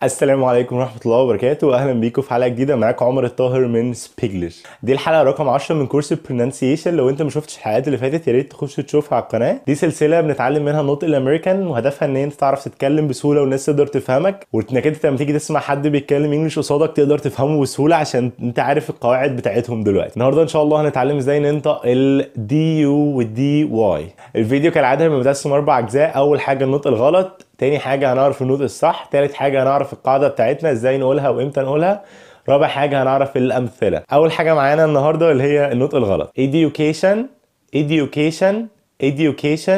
السلام عليكم ورحمة الله وبركاته واهلا بيكم في حلقة جديدة معاكم عمر الطاهر من سبيجلش دي الحلقة رقم 10 من كورس البرونانسيشن لو انت ما شفتش الحلقات اللي فاتت يا ريت تخش تشوفها على القناة دي سلسلة بنتعلم منها النطق الامريكان وهدفها ان انت تعرف تتكلم بسهولة والناس تقدر تفهمك وانك انت لما تيجي تسمع حد بيتكلم انجلش قصادك تقدر تفهمه بسهولة عشان انت عارف القواعد بتاعتهم دلوقتي النهارده ان شاء الله هنتعلم ازاي ننطق الدي يو والدي واي الفيديو كالعادة هيبقى متقسم اربع اجزاء اول حاجة النطق الغلط تاني حاجة هنعرف النطق الصح تالت حاجة هنعرف القاعدة بتاعتنا ازاي نقولها وامتى نقولها رابع حاجة هنعرف الأمثلة أول حاجة معانا النهاردة اللي هي النطق الغلط education education education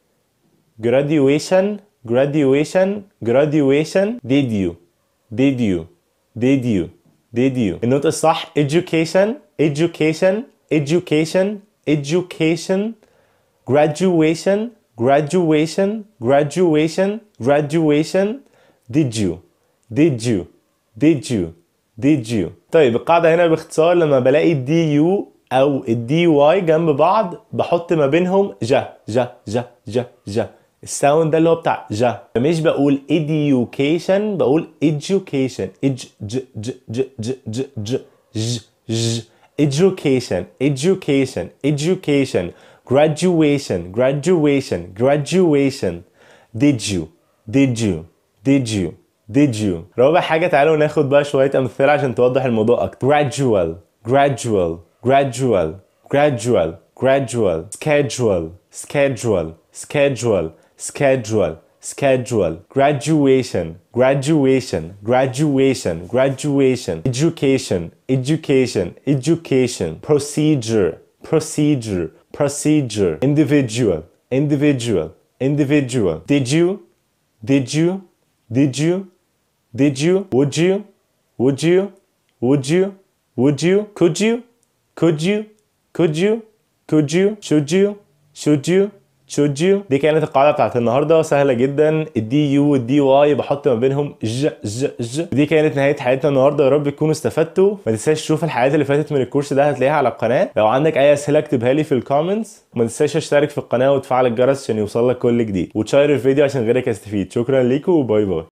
graduation graduation graduation did you did you did you did you النطق الصح education education education education graduation graduation graduation graduation did you did you did you did you طيب القاعدة هنا باختصار لما بلاقي الدي يو أو الدي واي جنب بعض بحط ما بينهم جا جا جا جا جا الساوند ده اللي هو بتاع جا مش بقول education بقول education اج ج ج ج ج ج ج ج ج education education education graduation graduation graduation did you did you did you did you رابع حاجة تعالوا ناخد بقى شوية أمثلة عشان توضح الموضوع أكتر gradual gradual gradual gradual gradual schedule schedule schedule schedule schedule graduation graduation graduation graduation education education education procedure procedure procedure individual individual individual did you did you did you did you would you would you would you would you could you could you could you could you should you should you should you دي كانت القاعده بتاعت النهارده سهله جدا الدي يو والدي واي بحط ما بينهم ج ج ج دي كانت نهايه حلقتنا النهارده يا رب تكونوا استفدتوا ما تنساش تشوف الحلقات اللي فاتت من الكورس ده هتلاقيها على القناه لو عندك اي اسئله اكتبها لي في الكومنتس وما تنساش تشترك في القناه وتفعل الجرس عشان يوصلك كل جديد وتشير الفيديو عشان غيرك يستفيد شكرا ليكم وباي باي